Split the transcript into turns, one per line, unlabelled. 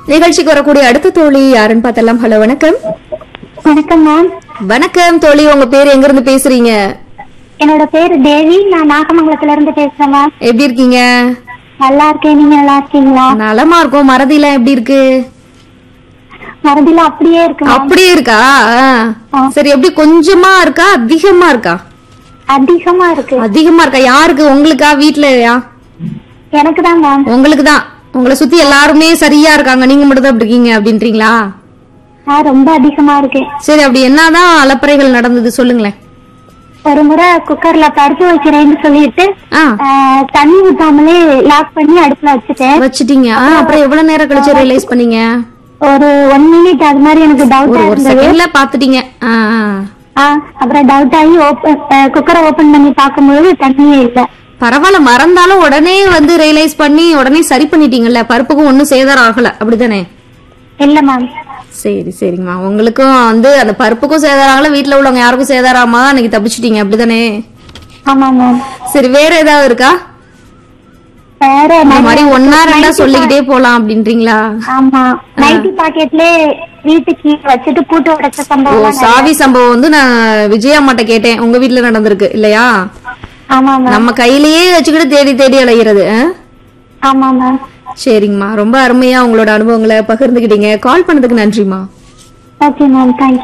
நிகழ்ச்சிக்கு வரக்கூடிய அடுத்த தோழி யாருன்னு பார்த்தலாம் ஹலோ வணக்கம்
வணக்கம் மேம்
வணக்கம் தோழி உங்க பேர் எங்க இருந்து பேசுறீங்க
என்னோட பேரு தேவி நான் நாகமங்கலத்துல இருந்து பேசுறேன் மேம்
எப்படி இருக்கீங்க
நல்லா இருக்கேன் நீங்க நல்லா இருக்கீங்களா
நலமா இருக்கும் மறதிலாம் எப்படி இருக்கு
மறதில அப்படியே இருக்கு மேம்
அப்படியே இருக்கா ஆ.
ஆ.
சரி எப்படி கொஞ்சமா இருக்கா அதிகமா இருக்கா
அதிகமா இருக்கு
அதிகமா இருக்கா யாருக்கு உங்களுக்கா வீட்லயா
எனக்கு தான் மேம்
உங்களுக்கு தான் உங்களை சுத்தி எல்லாருமே சரியா இருக்காங்க நீங்க மட்டும் தான் இப்படி இருக்கீங்க அப்படின்றீங்களா
நான் ரொம்ப அதிகமா இருக்கேன்
சரி அப்படி என்னதான் அலப்பறைகள் நடந்தது சொல்லுங்களேன்
ஒரு முறை குக்கர்ல பருப்பு வைக்கிறேன்னு சொல்லிட்டு
ஆ
ஆ, தண்ணி ஊத்தாமலே லாக் பண்ணி அடுப்புல வச்சுட்டேன்
வச்சிட்டீங்க ஆ, அப்புறம் எவ்வளவு நேரம் கழிச்சு ரியலைஸ் பண்ணீங்க
ஒரு ஒன் மினிட் அது மாதிரி எனக்கு
ஒரு
டவுட்டா
ஒரு
இருந்தது
செகண்ட்ல பாத்துட்டீங்க ஆ, ஆ.
ஆ, அப்புறம் டவுட் ஆகி ஓப்பன் குக்கரை ஓபன் பண்ணி பார்க்கும்போது தண்ணியே இல்ல
பரவாயில்ல மறந்தாலும் உடனே வந்து ரியலைஸ் பண்ணி உடனே சரி பண்ணிட்டீங்கல்ல பருப்புக்கும் ஒண்ணும் சேதாரம் ஆகல அப்படிதானே
இல்ல மேம்
சரி சரிங்கம்மா உங்களுக்கும் வந்து அந்த பருப்புக்கும் சேதாரம் ஆகல வீட்டுல உள்ளவங்க யாருக்கும் சேதாரம் ஆமா அன்னைக்கு தப்பிச்சிட்டீங்க அப்படிதானே
ஆமா மேம்
சரி வேற ஏதாவது இருக்கா
வேற
இந்த மாதிரி
நிறைய-
ஒன்னா ரெண்டா
நைட்டி
சொல்லிக்கிட்டே போலாம் அப்படின்றீங்களா
ஆமா நைட்டி பாக்கெட்ல வீட்டுக்கு வச்சுட்டு பூட்டு உடைச்ச
ஓ
சம்பவம்
சாவி சம்பவம் வந்து நான் விஜயா அம்மாட்ட கேட்டேன் உங்க வீட்ல நடந்திருக்கு இல்லையா
ஆமா மேம்
நம்ம கையிலேயே வச்சுக்கிட்டு தேடி தேடி அலைகிறது ஆ?
ஆமா மேம்
சரிங்கம்மா ரொம்ப அருமையா உங்களோட அனுபவங்களை பகிர்ந்துக்கிட்டீங்க கால் பண்ணதுக்கு நன்றிம்மா
ஓகே மேம் தேங்க்யூ